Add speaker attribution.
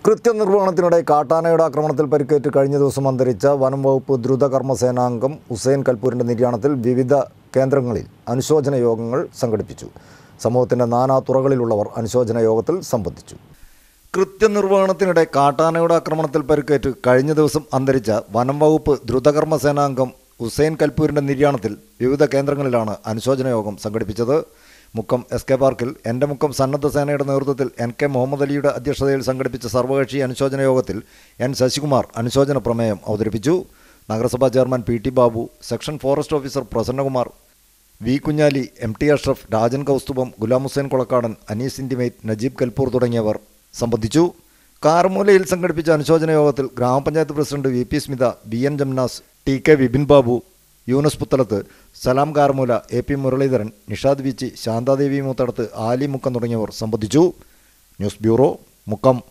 Speaker 1: കൃത്യനിർവഹണത്തിനിടെ കാട്ടാനയുടെ ആക്രമണത്തിൽ പരിക്കേറ്റ് കഴിഞ്ഞ ദിവസം അന്തരിച്ച വനം വകുപ്പ് ദ്രുതകർമ്മ സേനാംഗം ഹുസൈൻ കൽപൂരിൻ്റെ നിര്യാണത്തിൽ വിവിധ കേന്ദ്രങ്ങളിൽ അനുശോചന യോഗങ്ങൾ സംഘടിപ്പിച്ചു സമൂഹത്തിൻ്റെ നാനാ തുറകളിലുള്ളവർ അനുശോചന യോഗത്തിൽ സംബന്ധിച്ചു കൃത്യനിർവഹണത്തിനിടെ കാട്ടാനയുടെ ആക്രമണത്തിൽ പരിക്കേറ്റ് കഴിഞ്ഞ ദിവസം അന്തരിച്ച വനം വകുപ്പ് ദ്രുതകർമ്മ സേനാംഗം ഹുസൈൻ കൽപൂരിൻ്റെ നിര്യാണത്തിൽ വിവിധ കേന്ദ്രങ്ങളിലാണ് അനുശോചന യോഗം സംഘടിപ്പിച്ചത് മുക്കം എസ് കെ പാർക്കിൽ എൻ്റെ മുക്കം സന്നദ്ധ സേനയുടെ നേതൃത്വത്തിൽ എൻ കെ മുഹമ്മദ് അലിയുടെ അധ്യക്ഷതയിൽ സംഘടിപ്പിച്ച സർവകക്ഷി അനുശോചന യോഗത്തിൽ എൻ ശശികുമാർ അനുശോചന പ്രമേയം അവതരിപ്പിച്ചു നഗരസഭാ chairman P T Babu section forest officer Prasannakumar V Kunjali M T Ashraf Rajan Kausthubham Gulam Hussain Kolakkadan Anees ഇൻറ്റിമേറ്റ് നജീബ് കൽപൂർ തുടങ്ങിയവർ സംബന്ധിച്ചു കാർമൂലയിൽ സംഘടിപ്പിച്ച അനുശോചന യോഗത്തിൽ ഗ്രാമപഞ്ചായത്ത് president V P Smitha B N Jamnas T K Vipin Babu Yunus Puthalath Salam Karmoola A P Muraleedharan Nishad Vichi Santhadevi Moothadath Ali Mukkam തുടങ്ങിയവർ സംബന്ധിച്ചു ന്യൂസ് ബ്യൂറോ മുക്കം